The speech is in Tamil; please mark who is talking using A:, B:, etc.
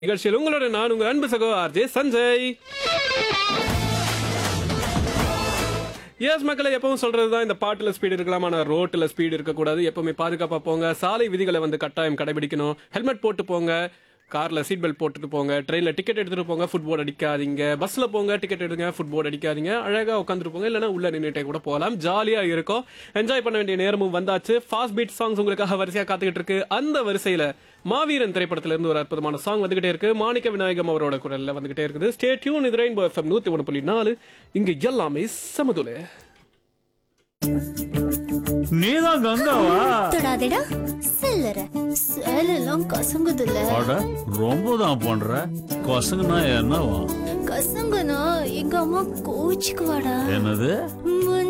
A: நிகழ்ச்சியில் உங்களோட நான் உங்கள் அன்பு சகோ ஆர்ஜே சஞ்சய் எஸ் மக்களை எப்பவும் சொல்றது தான் இந்த பாட்டுல ஸ்பீடு இருக்கலாம் ஆனால் ரோட்டில் ஸ்பீடு இருக்கக்கூடாது எப்பவுமே பாதுகாப்பாக போங்க சாலை விதிகளை வந்து கட்டாயம் கடைபிடிக்கணும் ஹெல்மெட் போட்டு போங்க கார்ல சீட் பெல்ட் போட்டுட்டு போங்க ட்ரெயினில் டிக்கெட் எடுத்துட்டு போங்க ஃபுட்போர்ட் அடிக்காதீங்க பஸ்ல போங்க டிக்கெட் எடுங்க ஃபுட்போர்ட் அடிக்காதீங்க அழகா உட்காந்துட்டு போங்க இல்லைன்னா உள்ள நின்றுட்டே கூட போகலாம் ஜாலியா இருக்கும் என்ஜாய் பண்ண வேண்டிய நேரமும் வந்தாச்சு ஃபாஸ்ட் பீட் சாங்ஸ் உங்களுக்காக வரிசையா காத்துக்கிட்டு இருக்கு அந்த வரிசையில மாவீரன் திரைப்படத்துல இருந்து ஒரு அற்புதமான சாங் வந்துகிட்டே இருக்கு மாணிக்க விநாயகம் அவரோட குரல்ல வந்துகிட்டே இருக்குது ஸ்டே டியூன் இது ரெயின்போ எஃப்எம் நூத்தி ஒன்று புள்ளி நாலு இங்க எல்லாமே சமதுலே
B: நீதான் கங்காவா
C: தொடாதடா சில்லற சேலெல்லாம் கசங்குதுல்ல
B: அட ரொம்ப தான் பண்ற கொசங்கனா என்னவா
C: கசங்குனா எங்க அம்மா கோச்சுக்குவாடா
B: என்னது
C: முன்